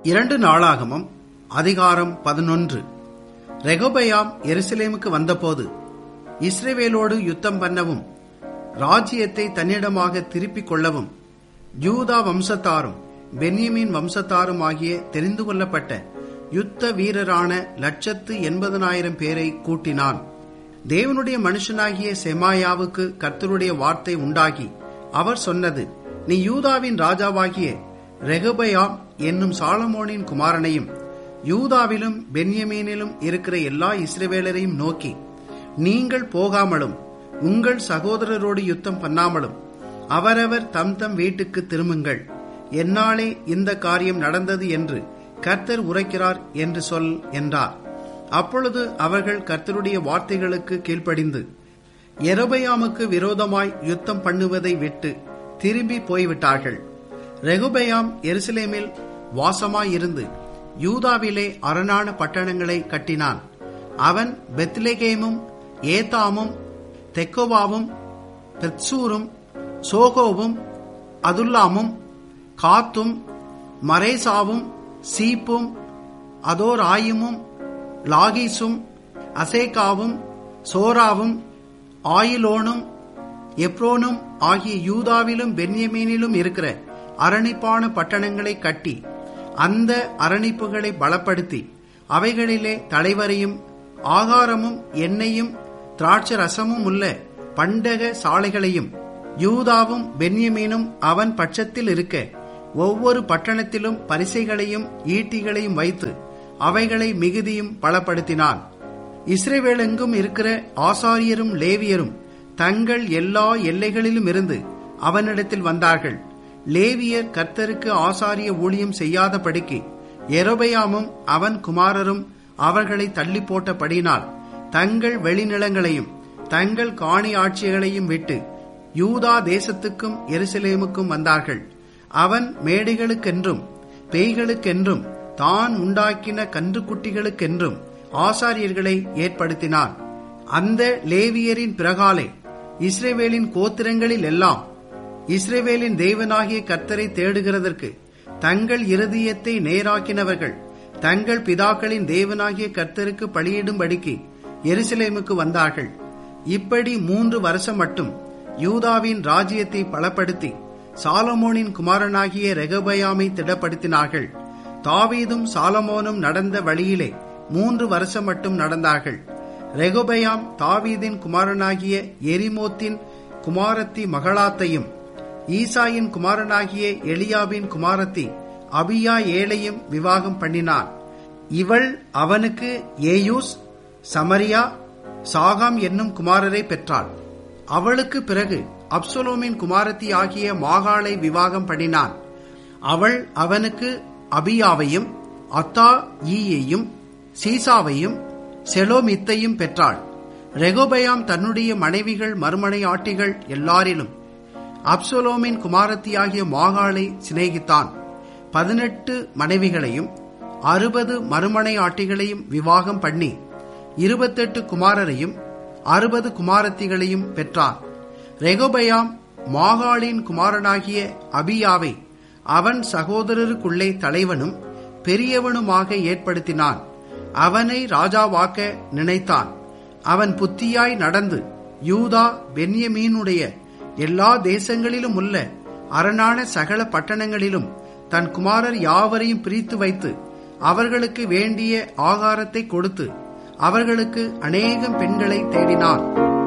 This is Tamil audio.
இரண்டு நாளாகமம் அதிகாரம் பதினொன்று ரெகோபயாம் எருசலேமுக்கு வந்தபோது இஸ்ரவேலோடு யுத்தம் பண்ணவும் ராஜ்யத்தை தன்னிடமாக திருப்பிக் கொள்ளவும் யூதா வம்சத்தாரும் பென்யமின் வம்சத்தாரும் ஆகிய தெரிந்து கொள்ளப்பட்ட யுத்த வீரரான லட்சத்து எண்பதனாயிரம் பேரை கூட்டினான் தேவனுடைய மனுஷனாகிய செமாயாவுக்கு கர்த்தருடைய வார்த்தை உண்டாகி அவர் சொன்னது நீ யூதாவின் ராஜாவாகிய ரெகபயாம் என்னும் சாலமோனின் குமாரனையும் யூதாவிலும் பென்யமீனிலும் இருக்கிற எல்லா இஸ்ரவேலரையும் நோக்கி நீங்கள் போகாமலும் உங்கள் சகோதரரோடு யுத்தம் பண்ணாமலும் அவரவர் தம் தம் வீட்டுக்கு திரும்புங்கள் என்னாலே இந்த காரியம் நடந்தது என்று கர்த்தர் உரைக்கிறார் என்று சொல் என்றார் அப்பொழுது அவர்கள் கர்த்தருடைய வார்த்தைகளுக்கு கீழ்ப்படிந்து எரோபயாமுக்கு விரோதமாய் யுத்தம் பண்ணுவதை விட்டு திரும்பி போய்விட்டார்கள் ரெகுபயாம் எருசலேமில் வாசமாயிருந்து யூதாவிலே அரணான பட்டணங்களை கட்டினான் அவன் பெத்லெகேமும் ஏத்தாமும் தெக்கோவாவும் பெத்சூரும் சோகோவும் அதுல்லாமும் காத்தும் மரேசாவும் சீப்பும் அதோராயுமும் லாகீசும் அசேகாவும் சோராவும் ஆயிலோனும் எப்ரோனும் ஆகிய யூதாவிலும் பென்யமீனிலும் இருக்கிற அரணிப்பான பட்டணங்களை கட்டி அந்த அரணிப்புகளை பலப்படுத்தி அவைகளிலே தலைவரையும் ஆகாரமும் எண்ணெயும் திராட்சை ரசமும் உள்ள பண்டக சாலைகளையும் யூதாவும் பென்யமீனும் அவன் பட்சத்தில் இருக்க ஒவ்வொரு பட்டணத்திலும் பரிசைகளையும் ஈட்டிகளையும் வைத்து அவைகளை மிகுதியும் பலப்படுத்தினான் இஸ்ரேவேலெங்கும் இருக்கிற ஆசாரியரும் லேவியரும் தங்கள் எல்லா எல்லைகளிலும் இருந்து அவனிடத்தில் வந்தார்கள் லேவியர் கர்த்தருக்கு ஆசாரிய ஊழியம் செய்யாதபடிக்கு எரோபயாமும் அவன் குமாரரும் அவர்களை தள்ளி போட்டபடினால் தங்கள் வெளிநிலங்களையும் தங்கள் காணி ஆட்சிகளையும் விட்டு யூதா தேசத்துக்கும் எருசலேமுக்கும் வந்தார்கள் அவன் மேடைகளுக்கென்றும் பேய்களுக்கென்றும் தான் உண்டாக்கின கன்றுக்குட்டிகளுக்கென்றும் ஆசாரியர்களை ஏற்படுத்தினான் அந்த லேவியரின் பிறகாலே இஸ்ரேவேலின் கோத்திரங்களில் எல்லாம் இஸ்ரேவேலின் தேவனாகிய கர்த்தரை தேடுகிறதற்கு தங்கள் இருதயத்தை நேராக்கினவர்கள் தங்கள் பிதாக்களின் தேவனாகிய கர்த்தருக்கு பலியிடும்படிக்கு எருசலேமுக்கு வந்தார்கள் இப்படி மூன்று வருஷம் மட்டும் யூதாவின் ராஜ்யத்தை பலப்படுத்தி சாலமோனின் குமாரனாகிய ரெகபயாமை திடப்படுத்தினார்கள் தாவீதும் சாலமோனும் நடந்த வழியிலே மூன்று வருஷம் மட்டும் நடந்தார்கள் ரெகோபயாம் தாவீதின் குமாரனாகிய எரிமோத்தின் குமாரத்தி மகளாத்தையும் ஈசாயின் குமாரனாகிய எலியாவின் குமாரத்தி அபியா ஏழையும் விவாகம் பண்ணினான் இவள் அவனுக்கு ஏயூஸ் சமரியா சாகாம் என்னும் குமாரரை பெற்றாள் அவளுக்கு பிறகு அப்சலோமின் குமாரத்தி ஆகிய மாகாளை விவாகம் பண்ணினான் அவள் அவனுக்கு அபியாவையும் அத்தா ஈயையும் சீசாவையும் செலோமித்தையும் பெற்றாள் ரெகோபயாம் தன்னுடைய மனைவிகள் மறுமனை ஆட்டிகள் எல்லாரிலும் அப்சலோமின் குமாரத்தியாகிய மாகாளை சிநேகித்தான் பதினெட்டு மனைவிகளையும் அறுபது மறுமனை ஆட்டிகளையும் விவாகம் பண்ணி இருபத்தெட்டு குமாரரையும் அறுபது குமாரத்திகளையும் பெற்றான் ரெகோபயாம் மாகாளின் குமாரனாகிய அபியாவை அவன் சகோதரருக்குள்ளே தலைவனும் பெரியவனுமாக ஏற்படுத்தினான் அவனை ராஜாவாக்க நினைத்தான் அவன் புத்தியாய் நடந்து யூதா பென்யமீனுடைய எல்லா தேசங்களிலும் உள்ள அரணான சகல பட்டணங்களிலும் தன் குமாரர் யாவரையும் பிரித்து வைத்து அவர்களுக்கு வேண்டிய ஆகாரத்தை கொடுத்து அவர்களுக்கு அநேகம் பெண்களை தேடினான்